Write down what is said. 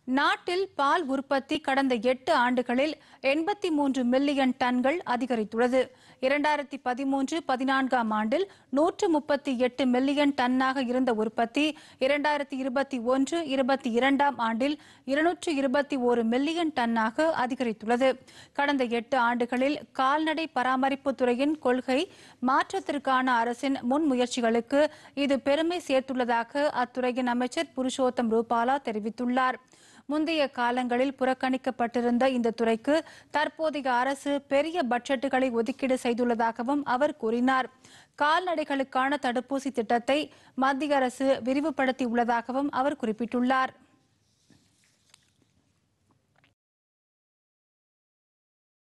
நாட்டில் பால் உற்பத்தி கடந்த எட்டு ஆண்டுகளில் எண்பத்தி மூன்று மில்லியன் டன்கள் அதிகரித்துள்ளது இரண்டாயிரத்தி பதிமூன்று பதினான்காம் ஆண்டில் நூற்று முப்பத்தி எட்டு மில்லியன் டன்னாக இருந்த உற்பத்தி இரண்டாயிரத்தி இருபத்தி ஒன்று இருபத்தி இரண்டாம் ஆண்டில் இருநூற்று இருபத்தி ஒரு மில்லியன் டன்னாக அதிகரித்துள்ளது கடந்த எட்டு ஆண்டுகளில் கால்நடை பராமரிப்பு துறையின் கொள்கை மாற்றத்திற்கான அரசின் முன்முயற்சிகளுக்கு இது பெருமை சேர்த்துள்ளதாக அத்துறையின் அமைச்சர் புருஷோத்தம் ரூபாலா தெரிவித்துள்ளார் முந்தைய காலங்களில் புறக்கணிக்கப்பட்டிருந்த இந்த துறைக்கு தற்போதைய அரசு பெரிய பட்ஜெட்டுகளை ஒதுக்கீடு செய்துள்ளதாகவும் அவர் கூறினார் கால்நடைகளுக்கான தடுப்பூசி திட்டத்தை மத்திய அரசு விரிவுபடுத்தியுள்ளதாகவும் அவர் குறிப்பிட்டுள்ளார்